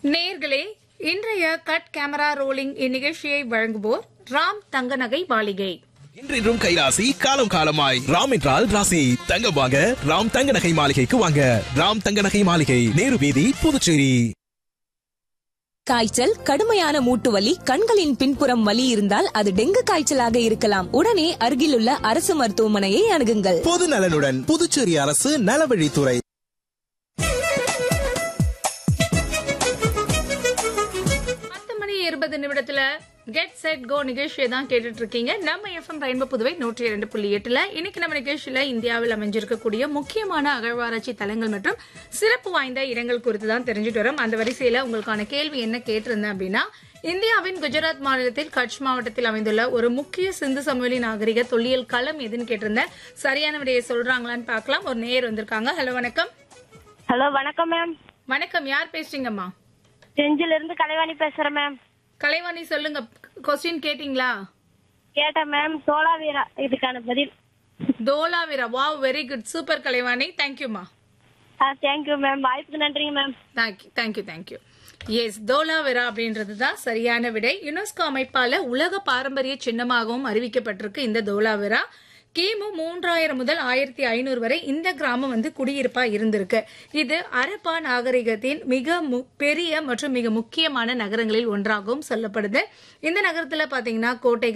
நேர்களே இன்றைய cut camera rolling இந்நிகழ்ச்சியை வழங்குவோர் ராம் தங்கநகை மாளிகை இன்றின்றும் கைராசி காலம் காலமாய் ராம் என்றால் ராசி தங்கம் வாங்க ராம் தங்க நகை மாளிகைக்கு வாங்க ராம் தங்க நகை மாளிகை நேரு வீதி புதுச்சேரி காய்ச்சல் கடுமையான மூட்டு வலி கண்களின் பின்புறம் வலி இருந்தால் அது டெங்கு காய்ச்சலாக இருக்கலாம் உடனே அருகிலுள்ள அரசு மருத்துவமனையை அணுகுங்கள் பொது நலனுடன் புதுச்சேரி அரசு நலவழித்துறை பத்து மணி இருபது நிமிடத்துல கெட் செட் கோ நிகழ்ச்சியை தான் கேட்டுட்டு இருக்கீங்க நம்ம எஃப்எம் ரெயின்போ புதுவை நூற்றி இரண்டு புள்ளி எட்டுல இன்னைக்கு நம்ம நிகழ்ச்சியில இந்தியாவில் அமைஞ்சிருக்கக்கூடிய முக்கியமான அகழ்வாராய்ச்சி தலங்கள் மற்றும் சிறப்பு வாய்ந்த இடங்கள் குறித்து தான் தெரிஞ்சுட்டு வரோம் அந்த வரிசையில உங்களுக்கான கேள்வி என்ன கேட்டிருந்தேன் அப்படின்னா இந்தியாவின் குஜராத் மாநிலத்தில் கட்ச் மாவட்டத்தில் அமைந்துள்ள ஒரு முக்கிய சிந்து சமவெளி நாகரிக தொல்லியல் களம் எதுன்னு கேட்டிருந்தேன் சரியான விடையை சொல்றாங்களான்னு பார்க்கலாம் ஒரு நேர் வந்திருக்காங்க ஹலோ வணக்கம் ஹலோ வணக்கம் மேம் வணக்கம் யார் பேசுறீங்கம்மா செஞ்சில இருந்து கலைவாணி பேசுறேன் மேம் கலைவாணி சொல்லுங்க கொஸ்டின் கேட்டீங்களா கேட்டேன் மேம் சோழா வீரா இதுக்கான பதில் Dholavira wow very good super Kalaivani தேங்க்யூமா ஆ தேங்க்யூ மேம் வாய்ப்புக்கு நன்றிங்க ma'am thank you thank you thank you yes Dholavira அப்படின்றது தான் சரியான விடை யுனெஸ்கோ அமைப்பால உலக பாரம்பரிய சின்னமாகவும் அறிவிக்கப்பட்டிருக்கு இந்த தோலாவிரா கிமு மூன்றாயிரம் முதல் ஆயிரத்தி ஐநூறு வரை இந்த கிராமம் வந்து குடியிருப்பா இருந்திருக்கு இது அரப்பா நாகரிகத்தின் மிக மு- பெரிய மற்றும் மிக முக்கியமான நகரங்களில் ஒன்றாகவும் சொல்லப்படுது இந்த நகரத்துல பாத்தீங்கன்னா கோட்டைகள்